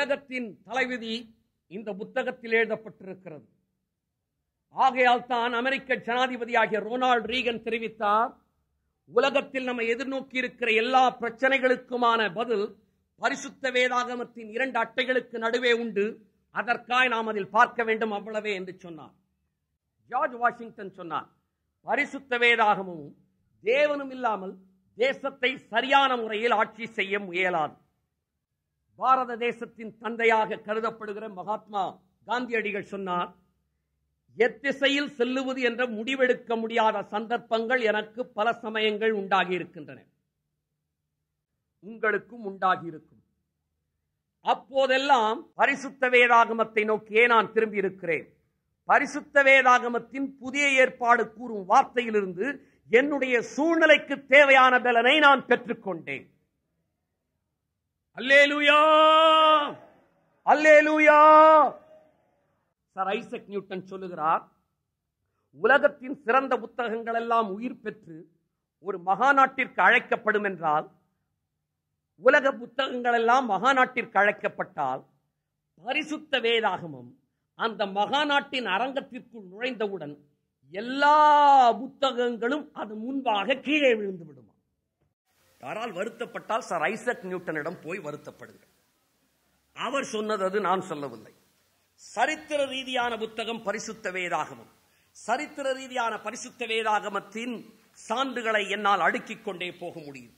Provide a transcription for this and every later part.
உலகத்தின் தலைவிதி இந்த புத்தகத்தில் எழுதப்பட்டிருக்கிறது ஆகையால் தான் அமெரிக்க ஜனாதிபதியாகிய ரொனால்ட் ரீகன் தெரிவித்தார் உலகத்தில் நம்ம எதிர்நோக்கி இருக்கிற எல்லா பிரச்சனைகளுக்குமான பதில் பரிசுத்த வேதாகமத்தின் இரண்டு அட்டைகளுக்கு நடுவே உண்டு அதற்காய் நாம் அதில் பார்க்க வேண்டும் அவ்வளவே என்று சொன்னார் ஜார்ஜ் வாஷிங்டன் சொன்னார் பரிசுத்த வேதாகமும் தேவனும் இல்லாமல் தேசத்தை சரியான முறையில் ஆட்சி செய்ய முயலாது பாரத தேசத்தின் தந்தையாக கருதப்படுகிற மகாத்மா காந்தியடிகள் சொன்னார் எத்திசையில் செல்லுவது என்ற முடிவெடுக்க முடியாத சந்தர்ப்பங்கள் எனக்கு பல சமயங்கள் உண்டாகி இருக்கின்றன உங்களுக்கும் உண்டாகி இருக்கும் அப்போதெல்லாம் பரிசுத்த வேதாகமத்தை நோக்கியே நான் திரும்பி இருக்கிறேன் பரிசுத்த வேதாகமத்தின் புதிய ஏற்பாடு கூறும் வார்த்தையிலிருந்து என்னுடைய சூழ்நிலைக்கு தேவையான பலனை நான் பெற்றுக்கொண்டேன் அல்லேலூயா அல்லேலூயா சர் ஐசக் நியூட்டன் சொல்லுகிறார் உலகத்தின் சிறந்த புத்தகங்கள் எல்லாம் உயிர் பெற்று ஒரு மகாநாட்டிற்கு அழைக்கப்படும் என்றால் உலக புத்தகங்கள் எல்லாம் மகாநாட்டிற்கு அழைக்கப்பட்டால் பரிசுத்த வேதாகமம் அந்த மகாநாட்டின் அரங்கத்திற்குள் நுழைந்தவுடன் எல்லா புத்தகங்களும் அது முன்பாக கீழே விழுந்து விடுமா யாரால் வருத்தப்பட்டால் சர் ஐசக் நியூட்டனிடம் போய் வருத்தப்படுங்க அவர் சொன்னது அது நான் சொல்லவில்லை சரித்திர ரீதியான புத்தகம் பரிசுத்த வேதாகமம் சரித்திர ரீதியான பரிசுத்த வேதாகமத்தின் சான்றுகளை என்னால் அடுக்கிக் கொண்டே போக முடியும்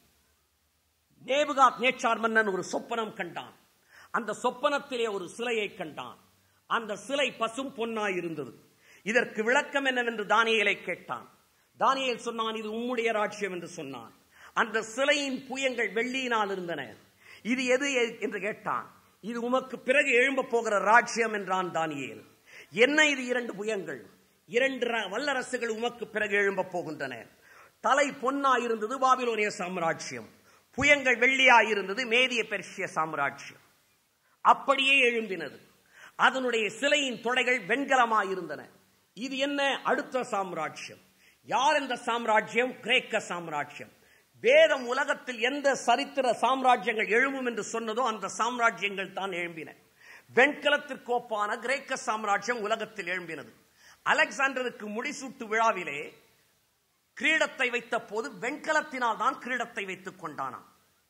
நேபுகாத் நேச்சார் மன்னன் ஒரு சொப்பனம் கண்டான் அந்த சொப்பனத்திலே ஒரு சிலையை கண்டான் அந்த சிலை பசும் பொன்னாய் இருந்தது இதற்கு விளக்கம் என்னவென்று தானியலை கேட்டான் தானியல் சொன்னான் இது உம்முடைய ராட்சியம் என்று சொன்னான் அந்த சிலையின் புயங்கள் வெள்ளியினால் இருந்தன இது எது என்று கேட்டான் இது உமக்கு பிறகு எழும்ப போகிற ராஜ்யம் என்றான் தானியேல் என்ன இது இரண்டு புயங்கள் இரண்டு ர- வல்லரசுகள் உமக்கு பிறகு எழும்ப போகின்றன தலை பொன்னாய் இருந்தது பாபிலோனிய சாம்ராஜ்யம் புயங்கள் வெள்ளியாய் இருந்தது மேதிய பெர்ஷிய சாம்ராஜ்யம் அப்படியே எழும்பினது அதனுடைய சிலையின் தொடைகள் வெண்கலமாய் இருந்தன இது என்ன அடுத்த சாம்ராஜ்யம் யார் இந்த சாம்ராஜ்யம் கிரேக்க சாம்ராஜ்யம் வேதம் உலகத்தில் எந்த சரித்திர சாம்ராஜ்யங்கள் எழும்பும் என்று சொன்னதோ அந்த சாம்ராஜ்யங்கள் தான் எழும்பின வெண்கலத்திற்கு ஒப்பான கிரேக்க சாம்ராஜ்யம் உலகத்தில் எழும்பினது அலெக்சாண்டருக்கு முடிசூட்டு விழாவிலே கிரீடத்தை வைத்த போது வெண்கலத்தினால் தான் கிரீடத்தை வைத்துக் கொண்டானாம்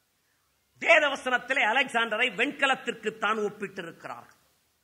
வேதவசனத்திலே அலெக்சாண்டரை வெண்கலத்திற்கு தான் ஒப்பிட்டிருக்கிறார்கள்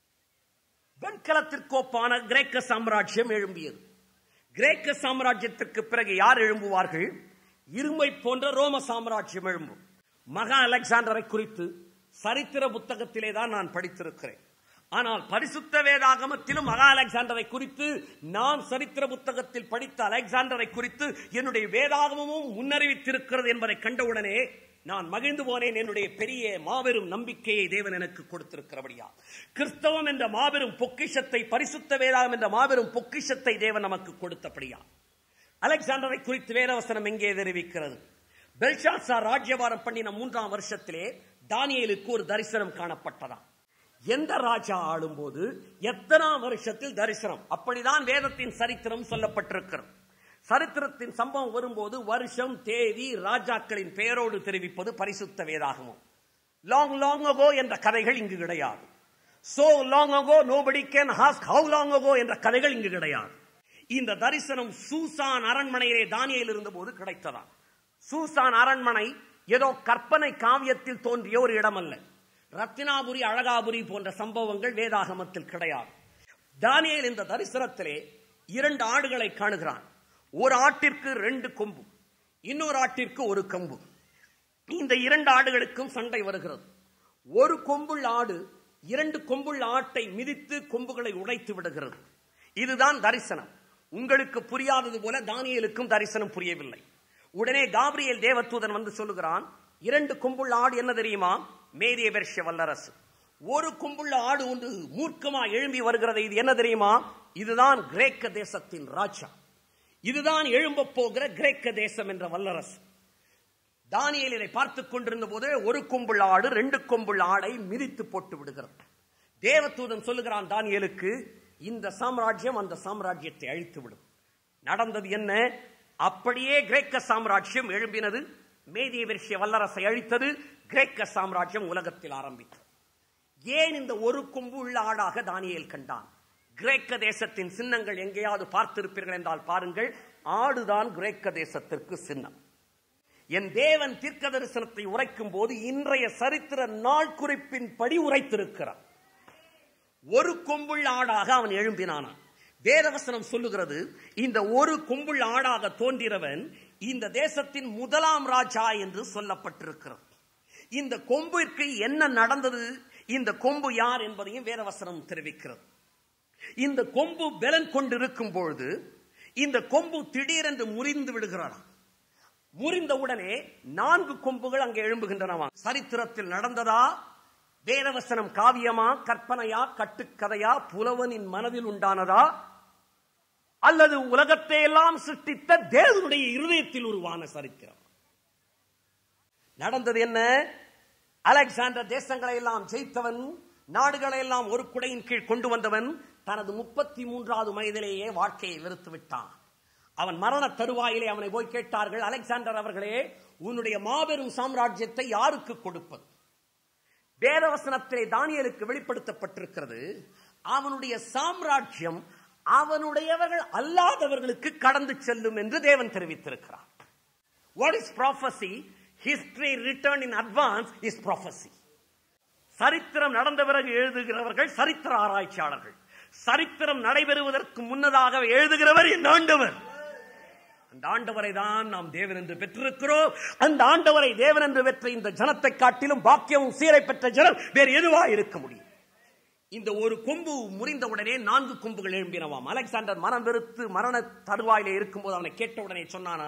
வெண்கலத்திற்கு ஒப்பான கிரேக்க சாம்ராஜ்யம் எழும்பியது கிரேக்க சாம்ராஜ்யத்திற்கு பிறகு யார் எழும்புவார்கள் இருமை போன்ற ரோம சாம்ராஜ்யம் எழும்பும் மகா அலெக்சாண்டரை குறித்து சரித்திர புத்தகத்திலே தான் நான் படித்திருக்கிறேன் ஆனால் பரிசுத்த வேதாகமத்திலும் மகா அலெக்சாண்டரை குறித்து நான் சரித்திர புத்தகத்தில் படித்த அலெக்சாண்டரை குறித்து என்னுடைய வேதாகமமும் முன்னறிவித்திருக்கிறது என்பதை கண்டவுடனே நான் மகிழ்ந்து போனேன் என்னுடைய பெரிய மாபெரும் நம்பிக்கையை தேவன் எனக்கு கொடுத்திருக்கிறபடியா கிறிஸ்தவம் என்ற மாபெரும் பொக்கிஷத்தை பரிசுத்த வேதாகம் என்ற மாபெரும் பொக்கிஷத்தை தேவன் நமக்கு கொடுத்தபடியா அலெக்சாண்டரை குறித்து வேதவசனம் எங்கே தெரிவிக்கிறது பெல்ஷாத்சார் ராஜ்யபாரம் பண்ணின மூன்றாம் வருஷத்திலே தானியேலுக்கு ஒரு தரிசனம் காணப்பட்டதாம் எந்த ராஜா ஆளும்போது எத்தனாம் வருஷத்தில் தரிசனம் அப்படிதான் வேதத்தின் சரித்திரம் சொல்லப்பட்டிருக்கிறது சரித்திரத்தின் சம்பவம் வரும்போது வருஷம் தேதி ராஜாக்களின் பெயரோடு தெரிவிப்பது பரிசுத்த வேதாகமம் லாங் லாங் அகோ என்ற கதைகள் இங்கு கிடையாது so long ago nobody can ask how long ago என்ற கதைகள் இங்கு கிடையாது இந்த தரிசனம் சூசான் அரண்மனையிலே தானியேல் இருந்தபோது கிடைத்ததா சூசான் அரண்மனை ஏதோ கற்பனை காவியத்தில் தோன்றிய ஒரு இடம் அல்ல ரத்தினாபுரி அழகாபுரி போன்ற சம்பவங்கள் வேதாகமத்தில் கிடையாது தானியேல் இந்த தரிசனத்திலே இரண்டு ஆடுகளை காணுகிறான் ஒரு ஆட்டிற்கு ரெண்டு கொம்பு இன்னொரு ஆட்டிற்கு ஒரு கொம்பு இந்த இரண்டு ஆடுகளுக்கும் சண்டை வருகிறது ஒரு கொம்புள்ள ஆடு இரண்டு கொம்புள்ள ஆட்டை மிதித்து கொம்புகளை உடைத்து விடுகிறது இதுதான் தரிசனம் உங்களுக்கு புரியாதது போல தானியேலுக்கும் தரிசனம் புரியவில்லை உடனே காபிரியேல் தேவதூதன் வந்து சொல்லுகிறான் இரண்டு கொம்புள்ள ஆடு என்ன தெரியுமா மேதிய பெர்ஷிய வல்லரசு ஒரு கொம்புள்ள ஆடு ஒன்று மூர்க்கமா எழும்பி வருகிறது இது என்ன தெரியுமா இதுதான் கிரேக்க தேசத்தின் ராஜா இதுதான் எழும்பப் போகிற கிரேக்க தேசம் என்ற வல்லரசு தானியேல் இதை பார்த்துக் கொண்டிருந்த போது ஒரு கொம்புள்ள ஆடு ரெண்டு கொம்புள்ள ஆடை மிதித்து போட்டு விடுகிறது தேவதூதன் சொல்லுகிறான் தானியேலுக்கு இந்த சாம்ராஜ்யம் அந்த சாம்ராஜ்யத்தை அழித்து விடும் நடந்தது என்ன அப்படியே கிரேக்க சாம்ராஜ்யம் எழும்பினது மேதிய பெர்ஷிய வல்லரசை அழித்தது கிரேக்க சாம்ராஜ்யம் உலகத்தில் ஆரம்பித்தது ஏன் இந்த ஒரு கொம்பு உள்ள ஆடாக தானியேல் கண்டான் கிரேக்க தேசத்தின் சின்னங்கள் எங்கேயாவது பார்த்திருப்பீர்கள் என்றால் பாருங்கள் ஆடுதான் கிரேக்க தேசத்திற்கு சின்னம் என் தேவன் தீர்க்க தரிசனத்தை உரைக்கும் போது இன்றைய சரித்திர நாள் குறிப்பின் படி உரைத்திருக்கிறார் ஒரு கொம்புள்ள ஆடாக அவன் எழும்பினானான் வேதவசனம் சொல்லுகிறது இந்த ஒரு கொம்புள்ள ஆடாக தோன்றினவன் இந்த தேசத்தின் முதலாம் ராஜா என்று சொல்லப்பட்டிருக்கிறது இந்த கொம்பிற்கு என்ன நடந்தது இந்த கொம்பு யார் என்பதையும் வேதவசனம் தெரிவிக்கிறது இந்த கொம்பு பலன் கொண்டிருக்கும் பொழுது இந்த கொம்பு திடீரென்று முறிந்து விடுகிறாராம் முறிந்தவுடனே நான்கு கொம்புகள் அங்கே எழும்புகின்றனவா சரித்திரத்தில் நடந்ததா வேதவசனம் காவியமா கற்பனையா கட்டுக்கதையா புலவனின் மனதில் உண்டானதா அல்லது உலகத்தை எல்லாம் சிருஷ்டித்த தேவனுடைய இருதயத்தில் உருவான சரித்திரம் நடந்தது என்ன அலெக்சாண்டர் தேசங்களை எல்லாம் ஜெயித்தவன் நாடுகளை எல்லாம் ஒரு குடையின் கீழ் கொண்டு வந்தவன் தனது முப்பத்தி மூன்றாவது வயதிலேயே வாழ்க்கையை வெறுத்து விட்டான் அவன் மரண தருவாயிலே அவனை போய் கேட்டார்கள் அலெக்சாண்டர் அவர்களே உன்னுடைய மாபெரும் சாம்ராஜ்யத்தை யாருக்கு கொடுப்பது வேதவசனத்திலே தானியலுக்கு வெளிப்படுத்தப்பட்டிருக்கிறது அவனுடைய சாம்ராஜ்யம் அவனுடையவர்கள் அல்லாதவர்களுக்கு கடந்து செல்லும் என்று தேவன் தெரிவித்திருக்கிறார் what is prophecy history written in advance is prophecy சரித்திரம் நடந்த பிறகு எழுதுகிறவர்கள் சரித்திர ஆராய்ச்சியாளர்கள் சரித்திரம் நடைபெறுவதற்கு முன்னதாக எழுதுகிறவர் என் ஆண்டவர் அந்த ஆண்டவரை தான் நாம் தேவன் என்று பெற்றிருக்கிறோம் அந்த ஆண்டவரை தேவன் என்று பெற்ற இந்த ஜனத்தை காட்டிலும் பாக்கியமும் சீரை பெற்ற ஜனம் வேறு எதுவா இருக்க முடியும் இந்த ஒரு கொம்பு முறிந்தவுடனே நான்கு கொம்புகள் எழும்பினவாம் அலெக்சாண்டர் மனம் வெறுத்து மரண தருவாயிலே இருக்கும்போது அவனை கேட்டவுடனே சொன்னானா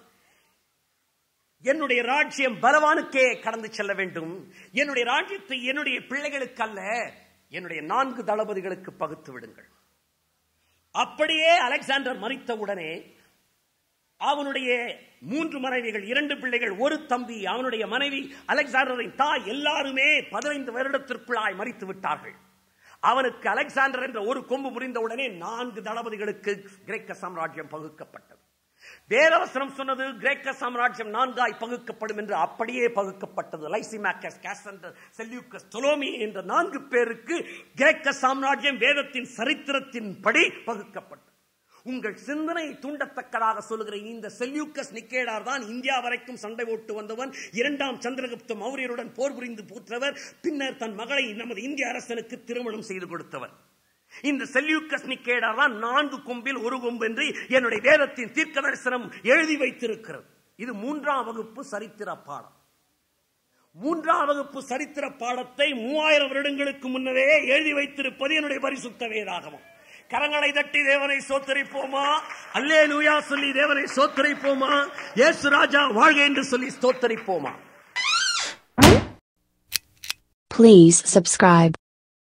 என்னுடைய ராஜ்யம் பலவானுக்கே கடந்து செல்ல வேண்டும் என்னுடைய ராஜ்யத்தை என்னுடைய பிள்ளைகளுக்கு அல்ல என்னுடைய நான்கு தளபதிகளுக்கு பகுத்து விடுங்கள் அப்படியே அலெக்சாண்டர் மறித்தவுடனே அவனுடைய மூன்று மனைவிகள் இரண்டு பிள்ளைகள் ஒரு தம்பி அவனுடைய மனைவி அலெக்சாண்டரின் தாய் எல்லாருமே பதினைந்து வருடத்திற்குள்ளாய் மறித்து விட்டார்கள் அவனுக்கு அலெக்சாண்டர் என்ற ஒரு கொம்பு முறிந்தவுடனே நான்கு தளபதிகளுக்கு கிரேக்க சாம்ராஜ்யம் பகுக்கப்பட்டது வேதவசனம் சொன்னது கிரேக்க சாம்ராஜ்யம் நான்காய் பகுக்கப்படும் என்று அப்படியே பகுக்கப்பட்டது லைசிமேக்கஸ் கேசண்டர் செல்யூக்கஸ் தொலோமி என்ற நான்கு பேருக்கு கிரேக்க சாம்ராஜ்யம் வேதத்தின் சரித்திரத்தின் படி பகுக்கப்பட்டது உங்கள் சிந்தனை தூண்டத்தக்கதாக சொல்லுகிற இந்த செல்யூக்கஸ் நிக்கேடார் தான் இந்தியா வரைக்கும் சண்டை ஓட்டு வந்தவன் இரண்டாம் சந்திரகுப்த மௌரியருடன் போர் புரிந்து போற்றவர் பின்னர் தன் மகளை நமது இந்திய அரசனுக்கு திருமணம் செய்து கொடுத்தவர் இந்த செல்யூக்கஸ் நிக்கேடார் தான் நான்கு கொம்பில் ஒரு கொம்பு என்று என்னுடைய வேதத்தின் தீர்க்க தரிசனம் எழுதி வைத்திருக்கிறது இது மூன்றாம் வகுப்பு சரித்திர பாடம் மூன்றாம் வகுப்பு சரித்திர பாடத்தை மூவாயிரம் வருடங்களுக்கு முன்னரே எழுதி வைத்திருப்பது என்னுடைய பரிசுத்த வேதாகமம் கரங்களை தட்டி தேவனை சோத்தரிப்போமா அல்லே லூயா சொல்லி தேவனை சோத்தரிப்போமா இயேசு ராஜா வாழ்க என்று சொல்லி ஸ்தோத்தரிப்போமா Please subscribe.